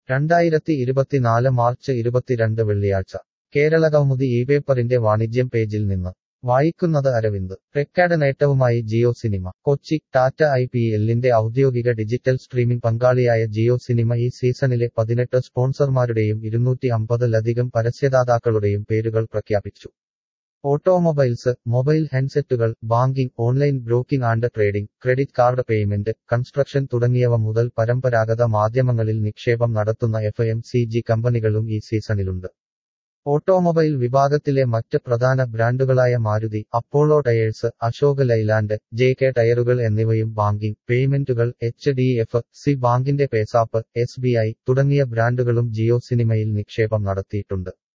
രണ്ടായിരത്തി ഇരുപത്തിനാല് മാർച്ച് ഇരുപത്തിരണ്ട് വെള്ളിയാഴ്ച കേരള കൗമുദി ഈ പേപ്പറിന്റെ വാണിജ്യം പേജിൽ നിന്ന് വായിക്കുന്നത് അരവിന്ദ് റെക്കാർഡ് നേട്ടവുമായി Jio cinema Kochi Tata I P എല്ലിന്റെ ഔദ്യോഗിക ഡിജിറ്റൽ സ്ട്രീമിംഗ് പങ്കാളിയായ ജിയോ സിനിമ ഈ സീസണിലെ പതിനെട്ട് സ്പോൺസർമാരുടെയും ഇരുന്നൂറ്റി അമ്പതിലധികം പരസ്യദാതാക്കളുടെയും പേരുകൾ പ്രഖ്യാപിച്ചു ഓട്ടോമൊബൈൽസ് മൊബൈൽ ഹാൻഡ്സെറ്റുകൾ banking online broking and trading credit card payment construction തുടങ്ങിയവ മുതൽ പരമ്പരാഗത മാധ്യമങ്ങളിൽ നിക്ഷേപം നടത്തുന്ന എഫ് എം സി ജി കമ്പനികളും ഈ സീസണിലുണ്ട് ഓട്ടോമൊബൈൽ വിഭാഗത്തിലെ മറ്റ് പ്രധാന ബ്രാൻഡുകളായ Maruti Apollo tyres Ashok Leyland J K ടയറുകൾ എന്നിവയും ബാങ്കിംഗ് പേയ്മെന്റുകൾ എച്ച് ഡി എഫ് സി ബാങ്കിന്റെ പേസാപ്പ് എസ് ബി ഐ തുടങ്ങിയ ബ്രാൻഡുകളും ജിയോ സിനിമയിൽ നിക്ഷേപം നടത്തിയിട്ടുണ്ട്